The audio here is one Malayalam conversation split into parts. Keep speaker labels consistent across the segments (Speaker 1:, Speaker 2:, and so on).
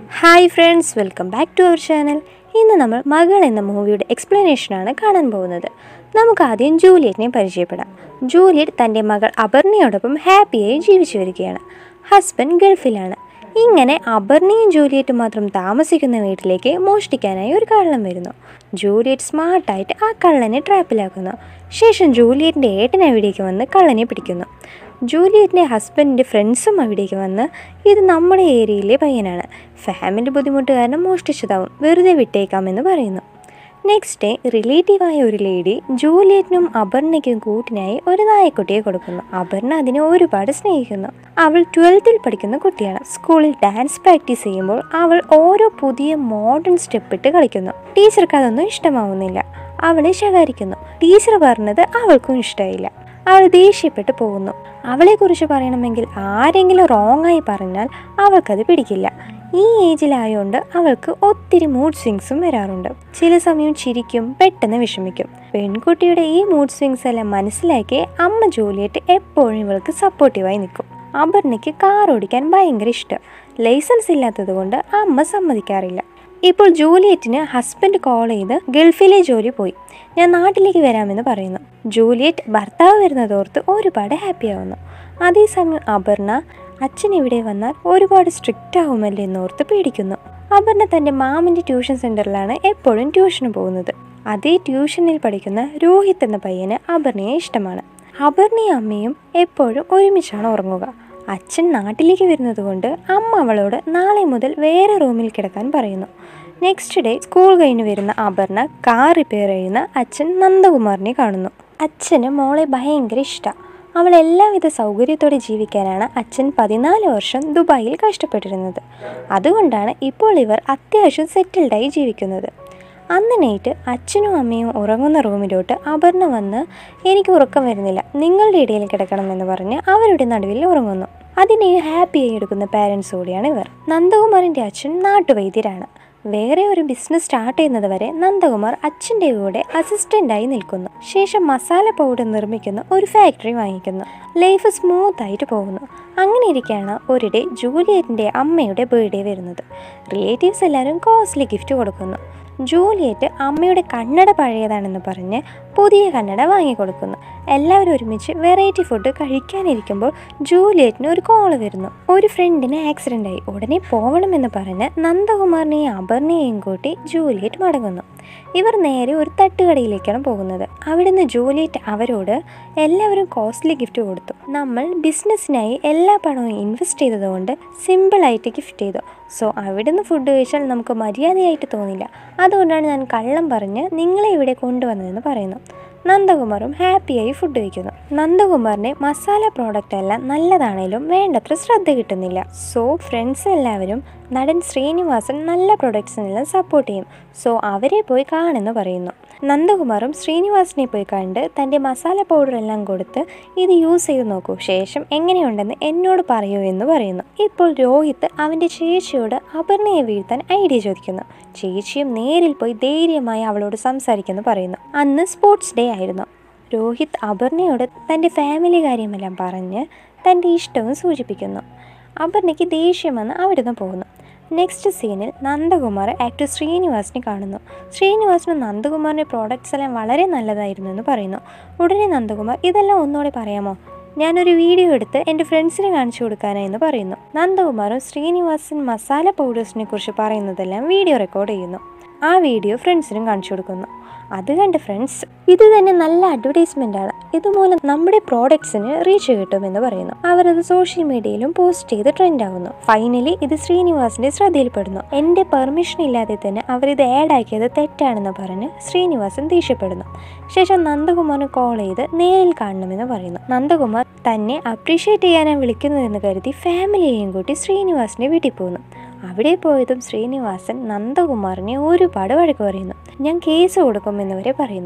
Speaker 1: hi friends welcome back to our channel ഇന്ന് നമ്മൾ മകൾ എന്ന മൂവിയുടെ എക്സ്പ്ലനേഷനാണ് കാണാൻ പോകുന്നത് നമുക്ക് ആദ്യം ജൂലിയറ്റിനെ പരിചയപ്പെടാം ജൂലിയറ്റ് തൻ്റെ മകൾ അപർണയോടൊപ്പം ഹാപ്പിയായി ജീവിച്ചു വരികയാണ് ഹസ്ബൻഡ് ഗൾഫിലാണ് ഇങ്ങനെ അപർണയും ജൂലിയറ്റും മാത്രം താമസിക്കുന്ന വീട്ടിലേക്ക് മോഷ്ടിക്കാനായി ഒരു കള്ളൻ വരുന്നു ജൂലിയറ്റ് സ്മാർട്ടായിട്ട് ആ കള്ളനെ ട്രാപ്പിലാക്കുന്നു ശേഷം ജൂലിയറ്റിൻ്റെ ഏട്ടൻ അവിടേക്ക് വന്ന് കള്ളനെ പിടിക്കുന്നു ജൂലിയറ്റിൻ്റെ ഹസ്ബൻഡിൻ്റെ ഫ്രണ്ട്സും അവിടേക്ക് വന്ന് ഇത് നമ്മുടെ ഏരിയയിലെ പയ്യനാണ് ഫാമിലി ബുദ്ധിമുട്ട് കാരണം മോഷ്ടിച്ചതാവും വെറുതെ വിട്ടേക്കാമെന്ന് പറയുന്നു നെക്സ്റ്റ് ഡേ റിലേറ്റീവായ ഒരു ലേഡി ജൂലിയറ്റിനും അപർണയ്ക്കും കൂട്ടിനായി ഒരു നായക്കുട്ടിയെ കൊടുക്കുന്നു അപർണ അതിനെ ഒരുപാട് സ്നേഹിക്കുന്നു അവൾ ട്വൽത്തിൽ പഠിക്കുന്ന കുട്ടിയാണ് സ്കൂളിൽ ഡാൻസ് പ്രാക്ടീസ് ചെയ്യുമ്പോൾ അവൾ ഓരോ പുതിയ മോഡേൺ സ്റ്റെപ്പ് ഇട്ട് കളിക്കുന്നു ടീച്ചർക്ക് അതൊന്നും ഇഷ്ടമാവുന്നില്ല അവളെ ശകാരിക്കുന്നു ടീച്ചർ പറഞ്ഞത് അവൾക്കും ഇഷ്ടമായില്ല അവൾ ദേഷ്യപ്പെട്ട് പോകുന്നു അവളെക്കുറിച്ച് പറയണമെങ്കിൽ ആരെങ്കിലും റോങ് ആയി പറഞ്ഞാൽ അവൾക്കത് പിടിക്കില്ല ഈ ഏജിലായതുകൊണ്ട് അവൾക്ക് ഒത്തിരി മൂഡ് സ്വിങ്സും വരാറുണ്ട് ചില സമയം ചിരിക്കും പെട്ടെന്ന് വിഷമിക്കും പെൺകുട്ടിയുടെ ഈ മൂഡ് സ്വിങ്സ് എല്ലാം മനസ്സിലാക്കി അമ്മ ജൂലിയറ്റ് എപ്പോഴും ഇവൾക്ക് സപ്പോർട്ടീവായി നിൽക്കും അപർണയ്ക്ക് കാർ ഓടിക്കാൻ ഭയങ്കര ഇഷ്ടം ലൈസൻസ് ഇല്ലാത്തത് കൊണ്ട് അമ്മ സമ്മതിക്കാറില്ല ഇപ്പോൾ ജൂലിയറ്റിന് ഹസ്ബൻഡ് കോൾ ചെയ്ത് ഗൾഫിലെ ജോലി പോയി ഞാൻ നാട്ടിലേക്ക് വരാമെന്ന് പറയുന്നു ജൂലിയറ്റ് ഭർത്താവ് വരുന്നതോർത്ത് ഒരുപാട് ഹാപ്പി ആവുന്നു അതേസമയം അപർണ അച്ഛൻ ഇവിടെ വന്നാൽ ഒരുപാട് സ്ട്രിക്റ്റ് ആവുമല്ലോ എന്നോർത്ത് പേടിക്കുന്നു അപർണ തൻ്റെ മാമൻ്റെ ട്യൂഷൻ സെൻറ്ററിലാണ് എപ്പോഴും ട്യൂഷന് പോകുന്നത് അതേ ട്യൂഷനിൽ പഠിക്കുന്ന രോഹിത് എന്ന പയ്യന് അപർണയെ ഇഷ്ടമാണ് അപർണയും അമ്മയും എപ്പോഴും ഒരുമിച്ചാണ് ഉറങ്ങുക അച്ഛൻ നാട്ടിലേക്ക് വരുന്നത് കൊണ്ട് അമ്മ അവളോട് നാളെ മുതൽ വേറെ റൂമിൽ കിടക്കാൻ പറയുന്നു നെക്സ്റ്റ് ഡേ സ്കൂൾ കഴിഞ്ഞ് വരുന്ന അപർണ കാർ റിപ്പയർ ചെയ്യുന്ന അച്ഛൻ നന്ദകുമാറിനെ കാണുന്നു അച്ഛന് മോളെ ഭയങ്കര ഇഷ്ടമാണ് അവൾ എല്ലാവിധ സൗകര്യത്തോടെ ജീവിക്കാനാണ് അച്ഛൻ പതിനാല് വർഷം ദുബായിൽ കഷ്ടപ്പെട്ടിരുന്നത് അതുകൊണ്ടാണ് ഇപ്പോൾ ഇവർ അത്യാവശ്യം സെറ്റിൽഡായി ജീവിക്കുന്നത് അന്ന് നൈറ്റ് അച്ഛനും അമ്മയും ഉറങ്ങുന്ന റൂമിലോട്ട് അപർണ വന്ന് എനിക്ക് ഉറക്കം വരുന്നില്ല നിങ്ങളുടെ ഇടയിൽ കിടക്കണമെന്ന് പറഞ്ഞ് അവരുടെ നടുവിൽ ഉറങ്ങുന്നു അതിനെ ഹാപ്പിയായി എടുക്കുന്ന പാരൻസ് കൂടിയാണ് ഇവർ നന്ദകുമാറിൻ്റെ അച്ഛൻ നാട്ടുവൈദ്യരാണ് വേറെ ഒരു ബിസിനസ് സ്റ്റാർട്ട് ചെയ്യുന്നത് വരെ നന്ദകുമാർ അച്ഛൻ്റെ കൂടെ അസിസ്റ്റൻ്റായി നിൽക്കുന്നു ശേഷം മസാല പൗഡർ നിർമ്മിക്കുന്ന ഒരു ഫാക്ടറി വാങ്ങിക്കുന്നു ലൈഫ് സ്മൂത്ത് ആയിട്ട് പോകുന്നു അങ്ങനെ ഇരിക്കുകയാണ് ഒരു ഡേ ജൂലിയറ്റിൻ്റെ അമ്മയുടെ ബർത്ത്ഡേ വരുന്നത് റിലേറ്റീവ്സ് എല്ലാവരും കോസ്റ്റ്ലി ഗിഫ്റ്റ് കൊടുക്കുന്നു ജൂലിയറ്റ് അമ്മയുടെ കണ്ണട പഴയതാണെന്ന് പറഞ്ഞ് പുതിയ കണ്ണട വാങ്ങിക്കൊടുക്കുന്നു എല്ലാവരും ഒരുമിച്ച് വെറൈറ്റി ഫുഡ് കഴിക്കാനിരിക്കുമ്പോൾ ജൂലിയറ്റിന് ഒരു കോള് വരുന്നു ഒരു ഫ്രണ്ടിന് ആക്സിഡൻ്റ് ആയി ഉടനെ പോകണമെന്ന് പറഞ്ഞ് നന്ദകുമാറിനെയും അപർണയെയും കൂട്ടി ജൂലിയറ്റ് മടങ്ങുന്നു ഇവർ നേരെ ഒരു തട്ടുകടയിലേക്കാണ് പോകുന്നത് അവിടുന്ന് ജൂലിയറ്റ് അവരോട് എല്ലാവരും കോസ്റ്റ്ലി ഗിഫ്റ്റ് കൊടുത്തു നമ്മൾ ബിസിനസ്സിനായി എല്ലാ പണവും ഇൻവെസ്റ്റ് ചെയ്തതുകൊണ്ട് സിമ്പിളായിട്ട് ഗിഫ്റ്റ് ചെയ്തു സോ അവിടുന്ന് ഫുഡ് കഴിച്ചാൽ നമുക്ക് മര്യാദയായിട്ട് തോന്നില്ല അതുകൊണ്ടാണ് ഞാൻ കള്ളം പറഞ്ഞ് നിങ്ങളെ ഇവിടെ കൊണ്ടുവന്നതെന്ന് പറയുന്നു നന്ദകുമാറും ഹാപ്പിയായി ഫുഡ് കഴിക്കുന്നു നന്ദകുമാറിൻ്റെ മസാല പ്രോഡക്റ്റ് എല്ലാം നല്ലതാണേലും വേണ്ടത്ര ശ്രദ്ധ കിട്ടുന്നില്ല സോ ഫ്രണ്ട്സ് എല്ലാവരും നടൻ ശ്രീനിവാസൻ നല്ല പ്രൊഡക്ട്സിനെല്ലാം സപ്പോർട്ട് ചെയ്യും സോ അവരെ പോയി കാണുമെന്ന് പറയുന്നു നന്ദകുമാറും ശ്രീനിവാസനെ പോയി കണ്ട് തൻ്റെ മസാല പൗഡർ എല്ലാം കൊടുത്ത് ഇത് യൂസ് ചെയ്ത് നോക്കൂ ശേഷം എങ്ങനെയുണ്ടെന്ന് എന്നോട് പറയൂ എന്ന് പറയുന്നു ഇപ്പോൾ രോഹിത് അവൻ്റെ ചേച്ചിയോട് അപർണയെ വീഴ്ത്താൻ ഐഡിയ ചോദിക്കുന്നു ചേച്ചിയും നേരിൽ പോയി ധൈര്യമായി അവളോട് സംസാരിക്കുന്നു പറയുന്നു അന്ന് സ്പോർട്സ് ഡേ ആയിരുന്നു രോഹിത് അപർണയോട് തൻ്റെ ഫാമിലി കാര്യമെല്ലാം പറഞ്ഞ് തൻ്റെ ഇഷ്ടവും സൂചിപ്പിക്കുന്നു അപർണയ്ക്ക് ദേഷ്യം വന്ന് അവിടുന്ന് പോകുന്നു നെക്സ്റ്റ് സീനിൽ നന്ദകുമാർ ആക്ടർ ശ്രീനിവാസിനെ കാണുന്നു ശ്രീനിവാസിന് നന്ദകുമാറിൻ്റെ പ്രോഡക്റ്റ്സ് എല്ലാം വളരെ നല്ലതായിരുന്നു എന്ന് പറയുന്നു ഉടനെ നന്ദകുമാർ ഇതെല്ലാം ഒന്നുകൂടെ പറയാമോ ഞാനൊരു വീഡിയോ എടുത്ത് എൻ്റെ ഫ്രണ്ട്സിന് കാണിച്ചു കൊടുക്കാനായി എന്ന് പറയുന്നു നന്ദകുമാറും ശ്രീനിവാസൻ മസാല പൗഡേഴ്സിനെ കുറിച്ച് പറയുന്നതെല്ലാം വീഡിയോ റെക്കോർഡ് ചെയ്യുന്നു ആ വീഡിയോ ഫ്രണ്ട്സിനും കാണിച്ചു കൊടുക്കുന്നു അത് കണ്ട് ഫ്രണ്ട്സ് ഇത് തന്നെ നല്ല അഡ്വർടൈസ്മെൻ്റ് ആണ് ഇതുമൂലം നമ്മുടെ പ്രോഡക്ട്സിന് റീച്ച് കിട്ടുമെന്ന് പറയുന്നു അവരത് സോഷ്യൽ മീഡിയയിലും പോസ്റ്റ് ചെയ്ത് ട്രെൻഡ് ആകുന്നു ഫൈനലി ഇത് ശ്രീനിവാസിന്റെ ശ്രദ്ധയിൽപ്പെടുന്നു എൻ്റെ പെർമിഷൻ ഇല്ലാതെ തന്നെ അവരിത് ആഡ് ആക്കിയത് തെറ്റാണെന്ന് പറഞ്ഞ് ശ്രീനിവാസൻ ദേഷ്യപ്പെടുന്നു ശേഷം നന്ദകുമാറിന് കോൾ ചെയ്ത് നേരിൽ കാണണമെന്ന് പറയുന്നു നന്ദകുമാർ തന്നെ അപ്രീഷിയേറ്റ് ചെയ്യാനാണ് വിളിക്കുന്നതെന്ന് കരുതി ഫാമിലിയെയും കൂട്ടി ശ്രീനിവാസിന്റെ വീട്ടിൽ പോകുന്നു അവിടെ പോയതും ശ്രീനിവാസൻ നന്ദകുമാറിനെ ഒരുപാട് വഴക്ക് പറയുന്നു ഞാൻ കേസ് കൊടുക്കുമെന്ന് വരെ പറയുന്നു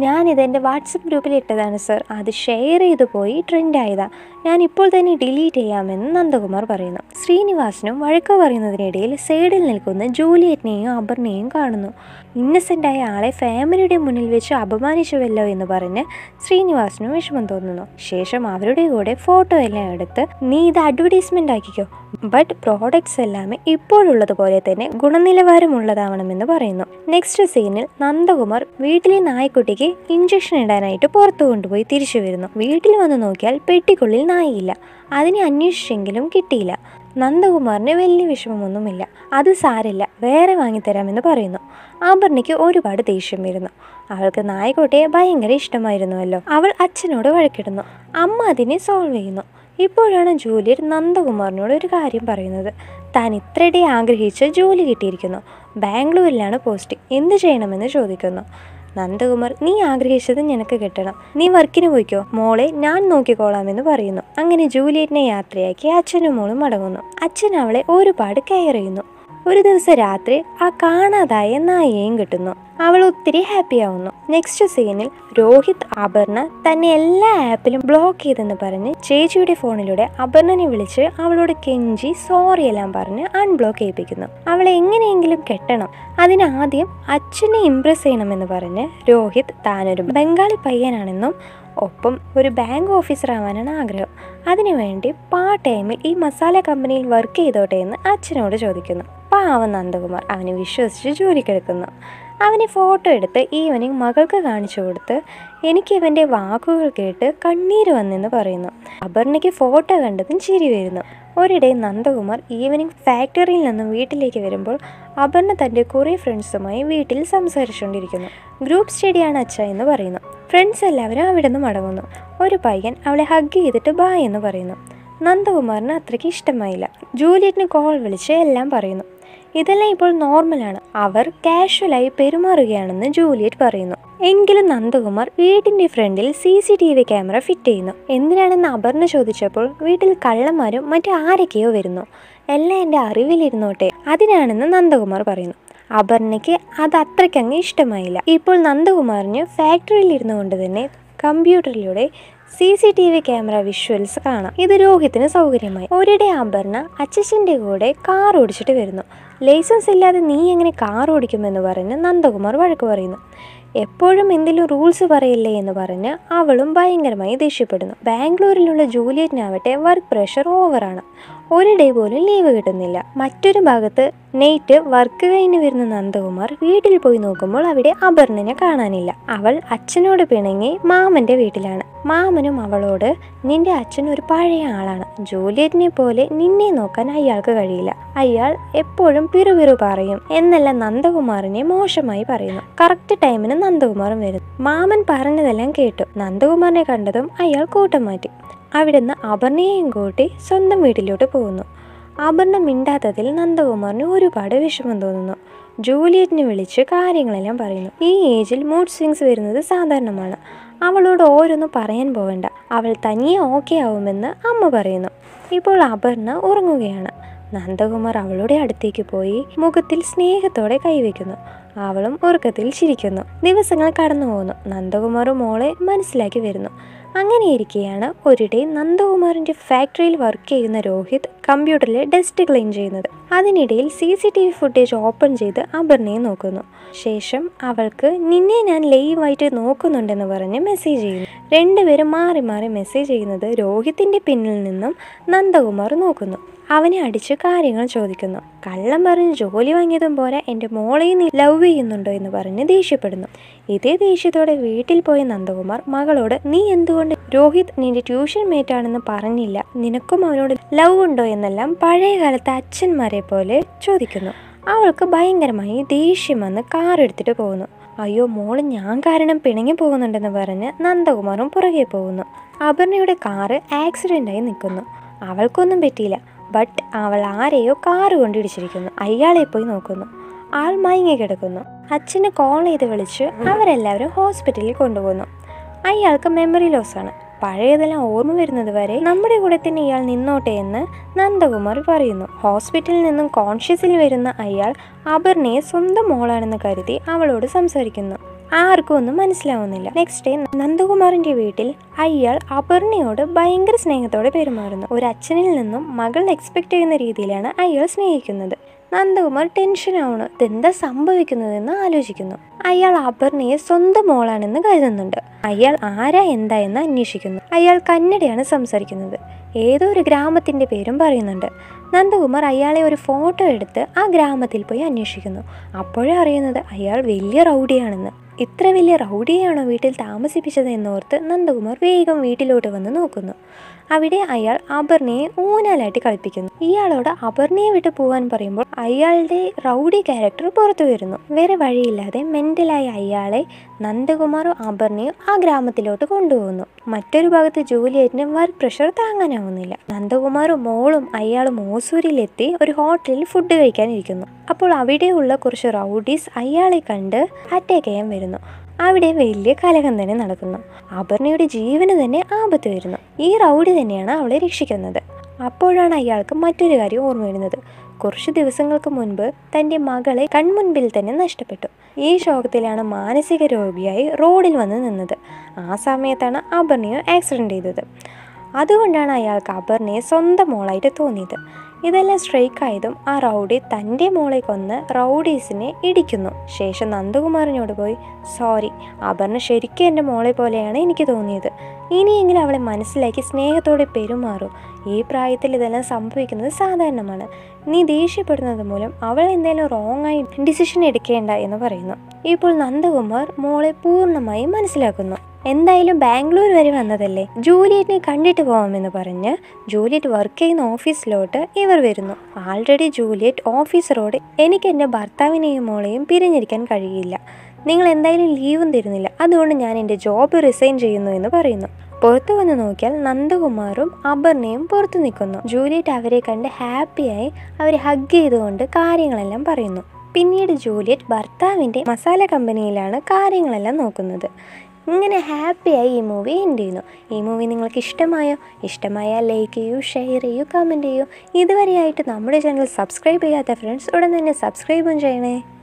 Speaker 1: ഞാനിത് എൻ്റെ വാട്സപ്പ് ഗ്രൂപ്പിൽ ഇട്ടതാണ് സർ അത് ഷെയർ ചെയ്തു പോയി ട്രെൻഡായതാ ഞാൻ ഇപ്പോൾ തന്നെ ഡിലീറ്റ് ചെയ്യാമെന്ന് നന്ദകുമാർ പറയുന്നു ശ്രീനിവാസനും വഴക്ക് പറയുന്നതിനിടയിൽ സൈഡിൽ നിൽക്കുന്ന ജൂലിയറ്റിനെയും അപർണയെയും കാണുന്നു ഇന്നസെൻ്റായ ആളെ ഫാമിലിയുടെ മുന്നിൽ വെച്ച് അപമാനിച്ചുവല്ലോ എന്ന് പറഞ്ഞ് ശ്രീനിവാസനും വിഷമം തോന്നുന്നു ശേഷം അവരുടെ കൂടെ ഫോട്ടോ എല്ലാം എടുത്ത് നീ ഇത് അഡ്വർടൈസ്മെൻ്റ് ആക്കിക്കോ ബട്ട് പ്രോഡക്ട്സ് എല്ലാമേ ഇപ്പോഴുള്ളതുപോലെ തന്നെ ഗുണനിലവാരമുള്ളതാവണമെന്ന് പറയുന്നു നെക്സ്റ്റ് സീനിൽ നന്ദകുമാർ വീട്ടിലെ നായ്ക്കുട്ടിക്ക് ഇഞ്ചക്ഷൻ ഇടാനായിട്ട് പുറത്തു കൊണ്ടുപോയി തിരിച്ചു വരുന്നു വീട്ടിൽ വന്ന് നോക്കിയാൽ പെട്ടിക്കുള്ളിൽ നായിയില്ല അതിനെ അന്വേഷിച്ചെങ്കിലും കിട്ടിയില്ല നന്ദകുമാറിന് വലിയ വിഷമമൊന്നുമില്ല അത് സാരില്ല വേറെ വാങ്ങിത്തരാമെന്ന് പറയുന്നു ആഭരണിക്ക് ഒരുപാട് ദേഷ്യം വരുന്നു അവൾക്ക് നായ്ക്കുട്ടിയെ ഭയങ്കര ഇഷ്ടമായിരുന്നുവല്ലോ അവൾ അച്ഛനോട് വഴക്കിടുന്നു അമ്മ അതിനെ സോൾവ് ചെയ്യുന്നു ഇപ്പോഴാണ് ജൂലിയറ്റ് നന്ദകുമാറിനോട് ഒരു കാര്യം പറയുന്നത് താൻ ഇത്രയിടെ ആഗ്രഹിച്ച് ജോലി കിട്ടിയിരിക്കുന്നു ബാംഗ്ലൂരിലാണ് പോസ്റ്റിംഗ് എന്ത് ചെയ്യണമെന്ന് ചോദിക്കുന്നു നന്ദകുമാർ നീ ആഗ്രഹിച്ചത് നിനക്ക് കിട്ടണം നീ വർക്കിന് പോയിക്കോ മോളെ ഞാൻ നോക്കിക്കോളാമെന്ന് പറയുന്നു അങ്ങനെ ജൂലിയറ്റിനെ യാത്രയാക്കി അച്ഛനും മോളും മടങ്ങുന്നു അച്ഛൻ അവളെ ഒരുപാട് കെയർ ചെയ്യുന്നു ഒരു ദിവസം രാത്രി ആ കാണാതായ നായയെയും കിട്ടുന്നു അവൾ ഒത്തിരി ഹാപ്പി ആവുന്നു നെക്സ്റ്റ് സീനിൽ രോഹിത് അപർണ തന്നെ എല്ലാ ആപ്പിലും ബ്ലോക്ക് ചെയ്തെന്ന് പറഞ്ഞ് ചേച്ചിയുടെ ഫോണിലൂടെ അപർണനെ വിളിച്ച് അവളോട് കെഞ്ചി സോറി എല്ലാം പറഞ്ഞ് അൺബ്ലോക്ക് ചെയ്യിപ്പിക്കുന്നു അവളെ എങ്ങനെയെങ്കിലും കെട്ടണം അതിനാദ്യം അച്ഛനെ ഇംപ്രസ് ചെയ്യണമെന്ന് പറഞ്ഞ് രോഹിത് താനൊരു ബംഗാളി പയ്യനാണെന്നും ഒപ്പം ഒരു ബാങ്ക് ഓഫീസർ ആവാനാണ് ആഗ്രഹം അതിനുവേണ്ടി പാർട്ട് ടൈമിൽ ഈ മസാല കമ്പനിയിൽ വർക്ക് ചെയ്തോട്ടെ എന്ന് അച്ഛനോട് ചോദിക്കുന്നു പാവം നന്ദകുമാർ അവനെ വിശ്വസിച്ച് ജോലിക്കെടുക്കുന്നു അവനെ ഫോട്ടോ എടുത്ത് ഈവനിങ് മകൾക്ക് കാണിച്ചു കൊടുത്ത് എനിക്ക് ഇവൻ്റെ വാക്കുകൾ കേട്ട് കണ്ണീര് വന്നെന്ന് പറയുന്നു അപർണയ്ക്ക് ഫോട്ടോ കണ്ടതും ചിരി വരുന്നു ഒരിടെ നന്ദകുമാർ ഈവനിങ് ഫാക്ടറിയിൽ നിന്നും വീട്ടിലേക്ക് വരുമ്പോൾ അപർണ തൻ്റെ കുറേ ഫ്രണ്ട്സുമായി വീട്ടിൽ സംസാരിച്ചുകൊണ്ടിരിക്കുന്നു ഗ്രൂപ്പ് സ്റ്റഡിയാണ് അച്ഛ എന്ന് പറയുന്നു ഫ്രണ്ട്സ് എല്ലാവരും അവിടെ നിന്ന് മടങ്ങുന്നു ഒരു പയ്യൻ അവളെ ഹഗ് ചെയ്തിട്ട് ബായ് എന്ന് പറയുന്നു നന്ദകുമാറിന് അത്രയ്ക്ക് ഇഷ്ടമായില്ല ജൂലിയറ്റിന് കോൾ വിളിച്ച് എല്ലാം പറയുന്നു ഇതെല്ലാം ഇപ്പോൾ നോർമലാണ് അവർ കാഷ്വലായി പെരുമാറുകയാണെന്ന് ജൂലിയറ്റ് പറയുന്നു എങ്കിലും നന്ദകുമാർ വീടിന്റെ ഫ്രണ്ടിൽ C C T V camera fit ചെയ്യുന്നു എന്തിനാണെന്ന് അപർണ ചോദിച്ചപ്പോൾ വീട്ടിൽ കള്ളന്മാരും മറ്റു ആരൊക്കെയോ വരുന്നു എല്ലാം എൻ്റെ അറിവിലിരുന്നോട്ടെ അതിനാണെന്ന് നന്ദകുമാർ പറയുന്നു അപർണയ്ക്ക് അത് അത്രയ്ക്കങ്ങ് ഇഷ്ടമായില്ല ഇപ്പോൾ നന്ദകുമാറിന് ഫാക്ടറിയിൽ ഇരുന്നു കൊണ്ട് തന്നെ കമ്പ്യൂട്ടറിലൂടെ C C T V camera visuals കാണാം ഇത് രോഹിത്തിന് സൗകര്യമായി ഒരിടെ അപർണ അച്ഛൻ്റെ കൂടെ കാർ ഓടിച്ചിട്ട് വരുന്നു ലൈസൻസ് ഇല്ലാതെ നീ എങ്ങനെ കാർ ഓടിക്കുമെന്ന് പറഞ്ഞ് നന്ദകുമാർ വഴക്ക് പറയുന്നു എപ്പോഴും എന്തെങ്കിലും റൂൾസ് പറയില്ലേ എന്ന് പറഞ്ഞ് അവളും ഭയങ്കരമായി ദേഷ്യപ്പെടുന്നു ബാംഗ്ലൂരിലുള്ള ജൂലിയറ്റിനാവട്ടെ വർക്ക് പ്രഷർ ഓവറാണ് ഒരു ഡേ പോലും ലീവ് കിട്ടുന്നില്ല മറ്റൊരു ഭാഗത്ത് നെയ്റ്റ് വർക്ക് കഴിഞ്ഞ് വരുന്ന നന്ദകുമാർ വീട്ടിൽ പോയി നോക്കുമ്പോൾ അവിടെ അപർണനെ കാണാനില്ല അവൾ അച്ഛനോട് പിണങ്ങി മാമന്റെ വീട്ടിലാണ് മാമനും അവളോട് നിന്റെ അച്ഛൻ ഒരു പഴയ ആളാണ് ജൂലിയറ്റിനെ പോലെ നിന്നെ നോക്കാൻ അയാൾക്ക് കഴിയില്ല അയാൾ എപ്പോഴും പിറുപിറു പറയും എന്നെല്ലാം നന്ദകുമാറിനെ മോശമായി പറയുന്നു കറക്റ്റ് ടൈമിന് നന്ദകുമാറും വരുന്നു മാമൻ പറഞ്ഞതെല്ലാം കേട്ടു നന്ദകുമാറിനെ കണ്ടതും അയാൾ കൂട്ടം മാറ്റി അവിടുന്ന് അപർണയെയും കൂട്ടി സ്വന്തം വീട്ടിലോട്ട് പോകുന്നു അപർണ മിണ്ടാത്തതിൽ നന്ദകുമാറിന് ഒരുപാട് വിഷമം തോന്നുന്നു ജൂലിയറ്റിനെ വിളിച്ച് കാര്യങ്ങളെല്ലാം പറയുന്നു ഈ ഏജിൽ മൂഡ് സ്വിങ്സ് വരുന്നത് സാധാരണമാണ് അവളോട് ഓരോന്നും പറയാൻ പോകണ്ട അവൾ തനിയെ ഓക്കെ ആവുമെന്ന് അമ്മ പറയുന്നു ഇപ്പോൾ അപർണ ഉറങ്ങുകയാണ് നന്ദകുമാർ അവളുടെ അടുത്തേക്ക് പോയി മുഖത്തിൽ സ്നേഹത്തോടെ കൈവയ്ക്കുന്നു അവളും ഉറക്കത്തിൽ ചിരിക്കുന്നു ദിവസങ്ങൾ കടന്നു പോകുന്നു നന്ദകുമാറും മോളെ മനസ്സിലാക്കി വരുന്നു അങ്ങനെയിരിക്കെയാണ് ഒരിടെ നന്ദകുമാറിന്റെ ഫാക്ടറിയിൽ വർക്ക് ചെയ്യുന്ന രോഹിത് കമ്പ്യൂട്ടറിലെ ഡസ്റ്റ് ക്ലീൻ ചെയ്യുന്നത് അതിനിടയിൽ C C T V footage open ചെയ്ത് അപർണയെ നോക്കുന്നു ശേഷം അവൾക്ക് നിന്നെ ഞാൻ ലൈവായിട്ട് നോക്കുന്നുണ്ടെന്ന് പറഞ്ഞ് മെസ്സേജ് ചെയ്യുന്നു രണ്ടുപേരും മാറി മാറി മെസ്സേജ് ചെയ്യുന്നത് രോഹിത്തിന്റെ പിന്നിൽ നിന്നും നന്ദകുമാർ നോക്കുന്നു അവനെ അടിച്ച് കാര്യങ്ങൾ ചോദിക്കുന്നു കള്ളം പറഞ്ഞ് ജോലി വാങ്ങിയതും പോരാ എൻ്റെ മോളെയും നീ ലവ് ചെയ്യുന്നുണ്ടോ എന്ന് പറഞ്ഞ് ദേഷ്യപ്പെടുന്നു ഇതേ ദേഷ്യത്തോടെ വീട്ടിൽ പോയ നന്ദകുമാർ മകളോട് നീ എന്തുകൊണ്ട് രോഹിത് നിന്റെ ട്യൂഷൻ മേറ്റ് ആണെന്ന് പറഞ്ഞില്ല നിനക്കും അവനോട് ലവ് ഉണ്ടോ എന്നെല്ലാം പഴയ കാലത്തെ അച്ഛന്മാരെ പോലെ ചോദിക്കുന്നു അവൾക്ക് ഭയങ്കരമായി ദേഷ്യം വന്ന് കാർ എടുത്തിട്ട് പോകുന്നു അയ്യോ മോള് ഞാൻ കാരണം പിണങ്ങി പോകുന്നുണ്ടെന്ന് പറഞ്ഞ് നന്ദകുമാറും പുറകെ പോകുന്നു അപർണയുടെ കാറ് ആക്സിഡൻ്റായി നിൽക്കുന്നു അവൾക്കൊന്നും പറ്റിയില്ല ബട്ട് അവൾ ആരെയോ കാറ് കൊണ്ടിടിച്ചിരിക്കുന്നു അയാളെ പോയി നോക്കുന്നു ആൾ മയങ്ങി കിടക്കുന്നു അച്ഛനെ കോൾ ചെയ്ത് വിളിച്ച് അവരെല്ലാവരും ഹോസ്പിറ്റലിൽ കൊണ്ടുപോകുന്നു അയാൾക്ക് മെമ്മറി ലോസ് ആണ് പഴയതെല്ലാം ഓർമ്മ വരുന്നത് വരെ നമ്മുടെ കൂടെ തന്നെ ഇയാൾ നിന്നോട്ടെ എന്ന് നന്ദകുമാർ പറയുന്നു ഹോസ്പിറ്റലിൽ നിന്നും കോൺഷ്യസിൽ വരുന്ന അയാൾ അപർണയെ സ്വന്തം മോളാണെന്ന് കരുതി അവളോട് സംസാരിക്കുന്നു ആർക്കും ഒന്നും മനസ്സിലാവുന്നില്ല നെക്സ്റ്റ് ഡേ നന്ദകുമാറിന്റെ വീട്ടിൽ അയാൾ അപർണയോട് ഭയങ്കര സ്നേഹത്തോടെ പെരുമാറുന്നു ഒരു അച്ഛനിൽ നിന്നും മകൾ എക്സ്പെക്ട് ചെയ്യുന്ന രീതിയിലാണ് അയാൾ സ്നേഹിക്കുന്നത് നന്ദകുമാർ ടെൻഷൻ ആവണു ഇതെന്താ സംഭവിക്കുന്നതെന്ന് ആലോചിക്കുന്നു അയാൾ അപർണയെ സ്വന്തം മോളാണെന്ന് കരുതുന്നുണ്ട് അയാൾ ആരാ എന്താ എന്ന് അന്വേഷിക്കുന്നു അയാൾ കന്നഡയാണ് സംസാരിക്കുന്നത് ഏതോ ഒരു ഗ്രാമത്തിന്റെ പേരും പറയുന്നുണ്ട് നന്ദകുമാർ അയാളെ ഒരു ഫോട്ടോ എടുത്ത് ആ ഗ്രാമത്തിൽ പോയി അന്വേഷിക്കുന്നു അപ്പോഴേ അറിയുന്നത് അയാൾ വലിയ റൗഡിയാണെന്ന് ഇത്ര വലിയ റൗഡിയെയാണോ വീട്ടിൽ താമസിപ്പിച്ചത് എന്നോർത്ത് നന്ദകുമാർ വേഗം വീട്ടിലോട്ട് വന്ന് നോക്കുന്നു അവിടെ അയാൾ അപർണയെ ഊനാലായിട്ട് കളിപ്പിക്കുന്നു ഇയാളോട് അപർണയെ വിട്ട് പോകാൻ പറയുമ്പോൾ അയാളുടെ റൗഡി ക്യാരക്ടർ പുറത്തു വരുന്നു വേറെ വഴിയില്ലാതെ മെന്റലായ അയാളെ നന്ദകുമാറും അപർണയും ആ ഗ്രാമത്തിലോട്ട് കൊണ്ടുപോകുന്നു മറ്റൊരു ഭാഗത്ത് ജൂലിയറ്റിന് വർക്ക് പ്രഷർ താങ്ങാനാവുന്നില്ല നന്ദകുമാറും മോളും അയാളും ഓസൂരിലെത്തി ഒരു ഹോട്ടലിൽ ഫുഡ് കഴിക്കാനിരിക്കുന്നു അപ്പോൾ അവിടെയുള്ള കുറച്ച് റൗഡീസ് അയാളെ കണ്ട് അറ്റാക്ക് ചെയ്യാൻ വരുന്നു അവിടെ വലിയ കലഹം തന്നെ നടക്കുന്നു അപർണയുടെ ജീവന് തന്നെ ആപത്ത് വരുന്നു ഈ റൗഡി തന്നെയാണ് അവളെ രക്ഷിക്കുന്നത് അപ്പോഴാണ് അയാൾക്ക് മറ്റൊരു കാര്യം ഓർമ്മ വരുന്നത് കുറച്ച് ദിവസങ്ങൾക്ക് മുൻപ് തൻ്റെ മകളെ കൺമുൻപിൽ തന്നെ നഷ്ടപ്പെട്ടു ഈ ശോകത്തിലാണ് മാനസിക രോഗിയായി റോഡിൽ വന്ന് നിന്നത് ആ സമയത്താണ് അപർണയെ ആക്സിഡൻറ്റ് ചെയ്തത് അതുകൊണ്ടാണ് അയാൾക്ക് അപർണയെ സ്വന്തം മോളായിട്ട് തോന്നിയത് ഇതെല്ലാം സ്ട്രൈക്ക് ആയതും ആ റൗഡി തൻ്റെ മോളെ കൊന്ന് റൗഡീസിനെ ഇടിക്കുന്നു ശേഷം നന്ദകുമാറിനോട് പോയി സോറി അപർണ ശരിക്കും എൻ്റെ മോളെ പോലെയാണ് എനിക്ക് തോന്നിയത് ഇനിയെങ്കിലും അവളെ മനസ്സിലാക്കി സ്നേഹത്തോടെ പെരുമാറൂ ഈ പ്രായത്തിൽ ഇതെല്ലാം സംഭവിക്കുന്നത് സാധാരണമാണ് നീ ദേഷ്യപ്പെടുന്നത് മൂലം അവൾ എന്തെങ്കിലും റോങ് ആയി ഡിസിഷൻ എടുക്കേണ്ട എന്ന് പറയുന്നു ഇപ്പോൾ നന്ദകുമാർ മോളെ പൂർണ്ണമായും മനസ്സിലാക്കുന്നു എന്തായാലും ബാംഗ്ലൂർ വരെ വന്നതല്ലേ ജൂലിയറ്റിനെ കണ്ടിട്ട് പോകാമെന്ന് പറഞ്ഞ് ജൂലിയറ്റ് വർക്ക് ചെയ്യുന്ന ഓഫീസിലോട്ട് ഇവർ വരുന്നു ആൾറെഡി ജൂലിയറ്റ് ഓഫീസറോട് എനിക്ക് എൻ്റെ ഭർത്താവിനെയും മോളെയും പിരിഞ്ഞിരിക്കാൻ കഴിയില്ല നിങ്ങൾ എന്തായാലും ലീവും തരുന്നില്ല അതുകൊണ്ട് ഞാൻ എൻ്റെ ജോബ് റിസൈൻ ചെയ്യുന്നു എന്ന് പറയുന്നു പുറത്തു വന്ന് നോക്കിയാൽ നന്ദകുമാറും അപർണയും പുറത്തു നിൽക്കുന്നു ജൂലിയറ്റ് അവരെ കണ്ട് ഹാപ്പിയായി അവരെ ഹഗ് ചെയ്തുകൊണ്ട് കാര്യങ്ങളെല്ലാം പറയുന്നു പിന്നീട് ജൂലിയറ്റ് ഭർത്താവിൻ്റെ മസാല കമ്പനിയിലാണ് കാര്യങ്ങളെല്ലാം നോക്കുന്നത് ഇങ്ങനെ ഹാപ്പിയായി ഈ മൂവി എൻഡ് ചെയ്യുന്നു ഈ മൂവി നിങ്ങൾക്ക് ഇഷ്ടമായോ ഇഷ്ടമായാൽ ലൈക്ക് ചെയ്യൂ ഷെയർ ചെയ്യൂ കമൻറ്റ് ചെയ്യൂ ഇതുവരെയായിട്ട് നമ്മുടെ ചാനൽ സബ്സ്ക്രൈബ് ചെയ്യാത്ത ഫ്രണ്ട്സ് ഉടൻ തന്നെ സബ്സ്ക്രൈബും ചെയ്യണേ